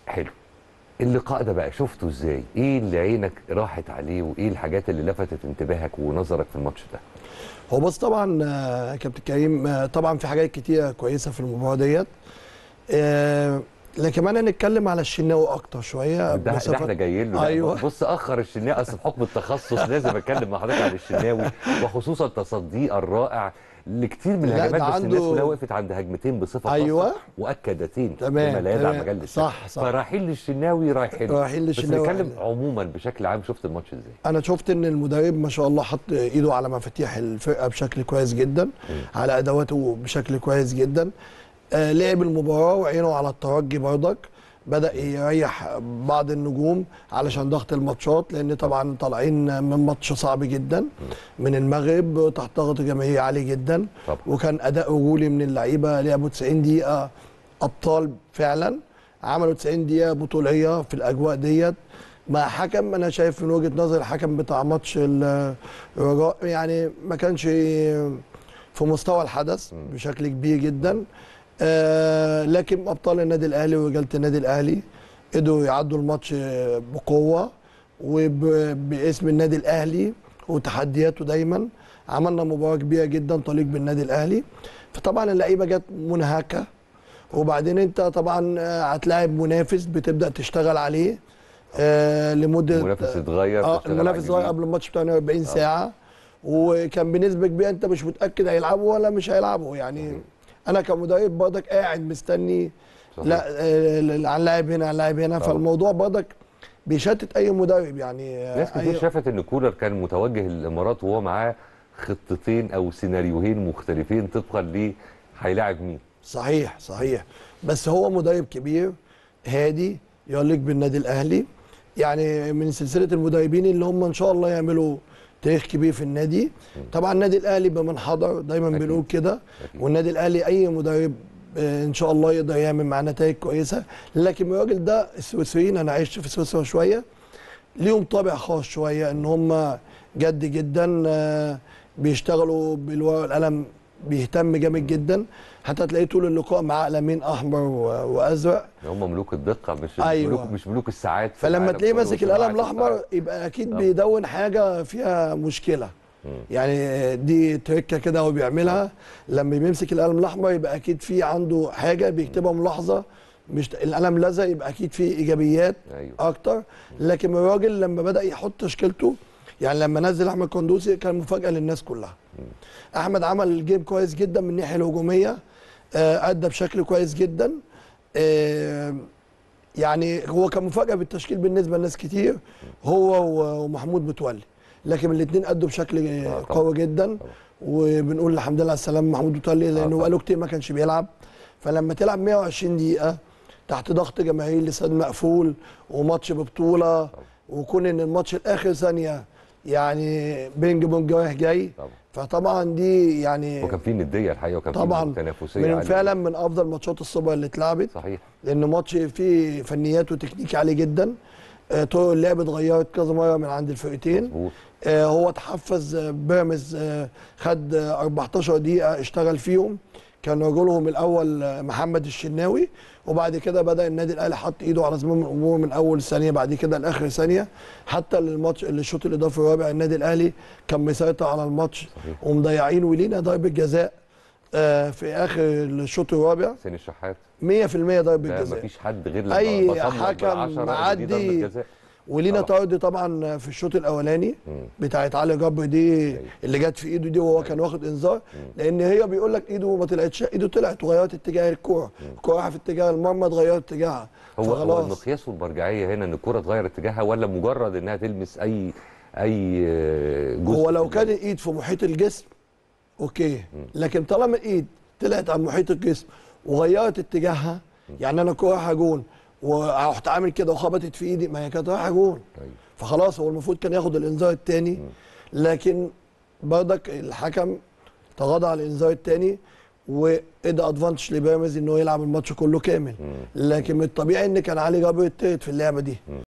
حلو اللقاء ده بقى شفته ازاي ايه اللي عينك راحت عليه وايه الحاجات اللي لفتت انتباهك ونظرك في الماتش ده هو بص طبعا آه، كابتن كريم آه، طبعا في حاجات كتيره كويسه في المباراه ديت آه، لكن انا نتكلم على الشناوي اكتر شويه ده, ده بصفة- احنا جايين له أيوة. أيوة. بص اخر الشناوي اصل بحكم التخصص لازم اتكلم مع حضرتك عن الشناوي وخصوصا تصديه الرائع لكتير من لا، الهجمات ده بس الناس عنده- كلها وقفت عند هجمتين بصفه أيوة. خاصه واكدتين تمام، بما لا يدع تمام. مجال للشك. صح، صح. فرايحين للشناوي رايحين رايحين للشناوي. بس نتكلم عموما بشكل عام شفت الماتش ازاي انا شفت ان المدرب ما شاء الله حط ايده على مفاتيح الفرقه بشكل كويس جدا على ادواته بشكل كويس جدا آه لعب المباراه وعينه على الترجي برضك بدا يريح بعض النجوم علشان ضغط الماتشات لان طبعا طالعين من ماتش صعب جدا من المغرب تحت ضغط جماهيري عالي جدا طبعا. وكان اداء رجولي من اللعيبه لعبوا 90 دقيقه ابطال فعلا عملوا 90 دقيقه بطوليه في الاجواء ديت مع حكم انا شايف من وجهه نظري الحكم بتاع ماتش ال- الرجاء يعني ما كانش في مستوى الحدث بشكل كبير جدا آه لكن ابطال النادي الاهلي ورجاله النادي الاهلي قدروا يعدوا الماتش بقوه وباسم النادي الاهلي وتحدياته دايما عملنا مباراه كبيره جدا تليق بالنادي الاهلي فطبعا اللعيبه جت منهكه وبعدين انت طبعا آه، هتلاعب منافس بتبدا تشتغل عليه آه لمده المنافس اتغير اه تشتغل المنافس على صغير الجديد. قبل الماتش بتاع 40 ساعه وكان بنسبه كبيره انت مش متاكد هيلعبوا ولا مش هيلعبوا يعني انا كمدرب برضك قاعد مستني صحيح. لا آه، عن لاعب هنا عن لاعب هنا طبعا. فالموضوع برضك بيشتت اي مدرب يعني آه، ناس كتير أي- شافت ان كولر كان متوجه للامارات وهو معاه خطتين او سيناريوهين مختلفين طبقا ل هيلاعب مين صحيح صحيح بس هو مدرب كبير هادي يليق بالنادي الاهلي يعني من سلسله المدربين اللي هم ان شاء الله يعملوا تاريخ كبير في النادي طبعا النادي الاهلي بمن حضر دايما أكيد. بنقول كده أكيد. والنادي الاهلي اي مدرب آه، ان شاء الله يقدر يعمل معاه نتائج كويسه لكن الراجل ده السويسريين انا عشت في سويسرا شويه ليهم طابع خاص شويه ان هم جد جدا آه، بيشتغلوا بالورقه والقلم بيهتم جامد جدا حتى تلاقيه طول اللقاء معاه قلمين احمر و- وازرق هم ملوك الدقه مش أيوة. ملوك مش ملوك الساعات في فلما العالم تلاقيه كله ماسك وصناعة القلم الاحمر الساعات. يبقى اكيد آه. بيدون حاجه فيها مشكله يعني دي تركه كده هو بيعملها لما بيمسك القلم الاحمر يبقى اكيد في عنده حاجه بيكتبها ملاحظه مش القلم الازرق يبقى اكيد في ايجابيات أيوة. اكتر لكن الراجل لما بدا يحط تشكيلته يعني لما نزل احمد قندوسي كان مفاجاه للناس كلها احمد عمل جيم كويس جدا من الناحيه الهجوميه آه، ادى بشكل كويس جدا آه، يعني هو كان مفاجاه بالتشكيل بالنسبه لناس كتير هو و- ومحمود متولي لكن الاثنين ادوا بشكل آه، طبعا. قوي جدا وبنقول الحمد لله على السلامه محمود متولي لانه طبعا. بقاله كتير ما كانش بيلعب فلما تلعب 120 دقيقه تحت ضغط جماهيري لسان مقفول وماتش ببطوله وكون ان الماتش لاخر ثانيه يعني بينج بونج رايح جاي طبعا فطبعا دي يعني وكان في نديه الحقيقه وكان طبعا في تنافسيه من عالية. فعلا من افضل ماتشات السوبر اللي اتلعبت صحيح لان ماتش فيه فنيات وتكنيك عالي جدا آه، طرق اللعب اتغيرت كذا مره من عند الفرقتين مظبوط آه، هو اتحفز آه، بيراميدز آه، خد آه، 14 دقيقه اشتغل فيهم كان رجلهم الاول آه، محمد الشناوي وبعد كده بدا النادي الاهلي حط ايده على زمام الامور من اول ثانيه بعد كده لاخر ثانيه حتى الماتش الشوط الاضافي الرابع النادي الاهلي كان مسيطر على الماتش صحيح. ومضيعين ولينا ضربه جزاء آه، في اخر الشوط الرابع 100% حسين الشحات ضربه ده جزاء مفيش حد غير لما أي بصمم حكم بالعشرة إن دي معدي ضربة جزاء. ولينا طبعا. طرد طبعا في الشوط الاولاني مم. بتاعت علي جبر دي أيوة. اللي جت في ايده دي وهو كان واخد انذار لان هي بيقول لك ايده ما طلعتش ايده طلعت وغيرت اتجاه الكوره الكوره رايحه في اتجاه المرمى اتغيرت اتجاهها هو هو فخلاص المقياس والمرجعيه هنا ان الكره تغير اتجاهها ولا مجرد انها تلمس اي اي آه، جزء هو لو في كان الايد في محيط الجسم اوكي لكن طالما الايد طلعت عن محيط الجسم وغيرت اتجاهها يعني انا الكوره رايحه جون ورحت عامل كده وخبطت في ايدي ما هي كانت رايحه جون أيوة. فخلاص هو المفروض كان ياخد الانذار الثاني لكن برضك الحكم تغاضى على الانذار الثاني وادى ادفانتج لبيراميدز ان هو يلعب الماتش كله كامل لكن من الطبيعي ان كان علي جابر التالت في اللعبه دي